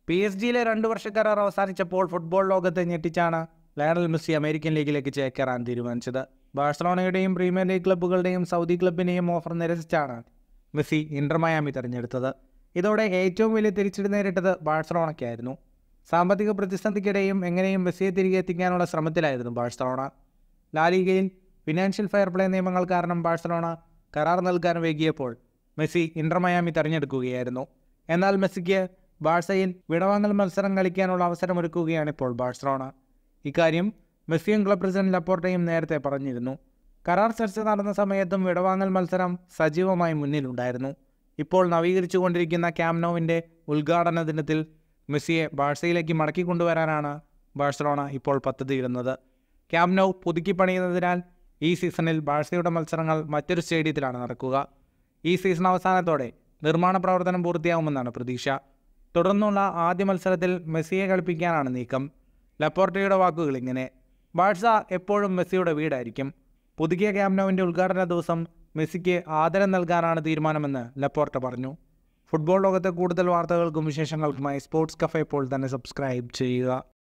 P S ജിയിലെ രണ്ട് വർഷ കരാർ അവസാനിച്ചപ്പോൾ ഫുട്ബോൾ ലോകത്തെ ഞെട്ടിച്ചാണ് ലയണൽ മെസ്സി അമേരിക്കൻ ലീഗിലേക്ക് ചേക്കേറാൻ തീരുമാനിച്ചത് ബാഴ്സലോണയുടെയും പ്രീമിയർ ലീഗ് ക്ലബ്ബുകളുടെയും സൗദി ക്ലബിനെയും ഓഫർ നിരസിച്ചാണ് മെസ്സി ഇന്റർ മയാമി തിരഞ്ഞെടുത്തത് ഇതോടെ ഏറ്റവും വലിയ തിരിച്ചടി നേരിട്ടത് ബാഴ്സലോണയ്ക്കായിരുന്നു സാമ്പത്തിക പ്രതിസന്ധിക്കിടെയും എങ്ങനെയും മെസ്സിയെ തിരികെ എത്തിക്കാനുള്ള ശ്രമത്തിലായിരുന്നു ബാഴ്സലോണ ലാലിഗയിൽ ഫിനാൻഷ്യൽ ഫെയർ പ്ലേ നിയമങ്ങൾ കാരണം ബാഴ്സലോണ കരാർ നൽകാൻ വൈകിയപ്പോൾ മെസ്സി ഇന്റർ മയാമി തിരഞ്ഞെടുക്കുകയായിരുന്നു എന്നാൽ മെസ്സിക്ക് ബാഴ്സയിൽ വിടവാങ്ങൽ മത്സരം കളിക്കാനുള്ള അവസരമൊരുക്കുകയാണ് ഇപ്പോൾ ബാഴ്സലോണ ഇക്കാര്യം മെസ്സിയും ക്ലബ് പ്രസിഡന്റ് ലപ്പോർട്ടയും നേരത്തെ പറഞ്ഞിരുന്നു കരാർ ചർച്ച നടന്ന സമയത്തും വിടവാങ്ങൽ മത്സരം സജീവമായി മുന്നിലുണ്ടായിരുന്നു ഇപ്പോൾ നവീകരിച്ചുകൊണ്ടിരിക്കുന്ന ക്യാംനോവിൻ്റെ ഉദ്ഘാടന ദിനത്തിൽ മെസ്സിയെ ബാഴ്സയിലേക്ക് മടക്കി കൊണ്ടുവരാനാണ് ബാഴ്സലോണ ഇപ്പോൾ പദ്ധതിയിടുന്നത് ക്യാംനോ പുതുക്കി പണിയുന്നതിനാൽ ഈ സീസണിൽ ബാഴ്സയുടെ മത്സരങ്ങൾ മറ്റൊരു സ്റ്റേഡിയത്തിലാണ് നടക്കുക ഈ സീസൺ അവസാനത്തോടെ നിർമ്മാണ പ്രവർത്തനം പൂർത്തിയാവുമെന്നാണ് പ്രതീക്ഷ തുടർന്നുള്ള ആദ്യ മത്സരത്തിൽ മെസ്സിയെ കളിപ്പിക്കാനാണ് നീക്കം ലപ്പോർട്ടയുടെ വാക്കുകൾ ഇങ്ങനെ ബാഴ്സ എപ്പോഴും മെസ്സിയുടെ വീടായിരിക്കും പുതുക്കിയ ക്യാമ്നോവിൻ്റെ ഉദ്ഘാടന ദിവസം മെസ്സിക്ക് ആദരം നൽകാനാണ് തീരുമാനമെന്ന് ലപ്പോർട്ട പറഞ്ഞു ഫുട്ബോൾ ലോകത്തെ കൂടുതൽ വാർത്തകൾക്കും വിശേഷങ്ങൾക്കുമായി സ്പോർട്സ് കഫേ ഇപ്പോൾ തന്നെ സബ്സ്ക്രൈബ് ചെയ്യുക